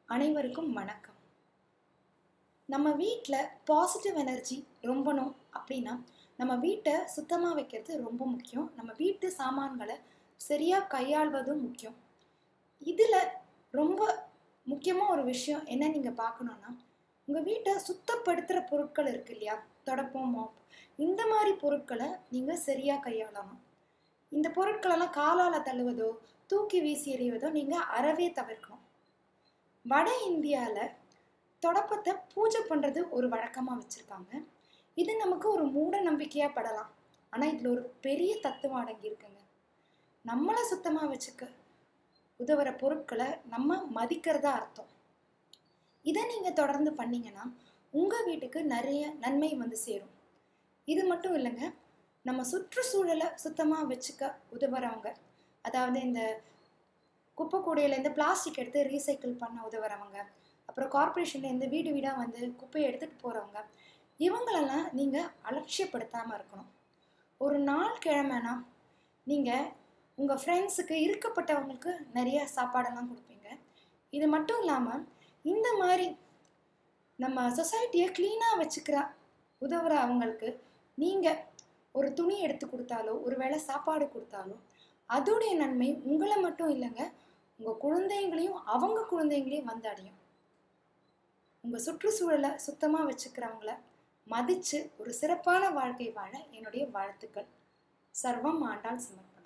அனைவருக்கும் வணக்கம் நம்ம வீட்டில் பாசிட்டிவ் எனர்ஜி ரொம்பணும் அப்படின்னா நம்ம வீட்டை சுத்தமாக வைக்கிறது ரொம்ப முக்கியம் நம்ம வீட்டு சாமான்களை சரியாக கையாள்வதும் முக்கியம் இதில் ரொம்ப முக்கியமாக ஒரு விஷயம் என்ன நீங்கள் பார்க்கணுன்னா உங்கள் வீட்டை சுத்தப்படுத்துகிற பொருட்கள் இருக்கு இல்லையா தொடப்பம் மாப் இந்த மாதிரி பொருட்களை நீங்கள் சரியாக கையாளணும் இந்த பொருட்களெல்லாம் காலால் தள்ளுவதோ தூக்கி வீசி எறிவதோ நீங்கள் அறவே தவிர்க்கணும் வட இந்தியாவில் தொடப்பத்தை பூஜை பண்ணுறது ஒரு வழக்கமாக வச்சுருக்காங்க இது நமக்கு ஒரு மூட நம்பிக்கையாக படலாம் ஆனால் இதில் ஒரு பெரிய தத்துவம் அடங்கி இருக்குங்க நம்மளை சுத்தமாக வச்சுக்க உதவுற பொருட்களை நம்ம மதிக்கிறதா அர்த்தம் இதை நீங்கள் தொடர்ந்து பண்ணீங்கன்னா உங்கள் வீட்டுக்கு நிறைய நன்மை வந்து சேரும் இது மட்டும் இல்லைங்க நம்ம சுற்றுச்சூழலை சுத்தமாக வச்சுக்க உதவுறவங்க அதாவது இந்த குப்பை கூடையிலேருந்து பிளாஸ்டிக் எடுத்து ரீசைக்கிள் பண்ண உதவுறவங்க அப்புறம் கார்ப்பரேஷன்லேருந்து வீடு வீடாக வந்து குப்பையை எடுத்துகிட்டு போகிறவங்க இவங்களெல்லாம் நீங்கள் அலட்சியப்படுத்தாமல் இருக்கணும் ஒரு நாள் கிழமைனா நீங்கள் உங்கள் ஃப்ரெண்ட்ஸுக்கு இருக்கப்பட்டவங்களுக்கு நிறைய சாப்பாடெல்லாம் கொடுப்பீங்க இது மட்டும் இல்லாமல் இந்த மாதிரி நம்ம சொசைட்டியை க்ளீனாக வச்சுக்கிற உதவுற அவங்களுக்கு நீங்கள் ஒரு துணி எடுத்து கொடுத்தாலோ ஒரு வேளை சாப்பாடு கொடுத்தாலோ அதோடைய நன்மை உங்களை மட்டும் இல்லைங்க உங்கள் குழந்தைங்களையும் அவங்க குழந்தைங்களையும் வந்து அடையும் உங்கள் சுற்றுச்சூழலை சுத்தமாக வச்சுக்கிறவங்கள மதித்து ஒரு சிறப்பான வாழ்க்கை வாழ என்னுடைய வாழ்த்துக்கள் சர்வம் ஆண்டாள் சமர்ப்பணம்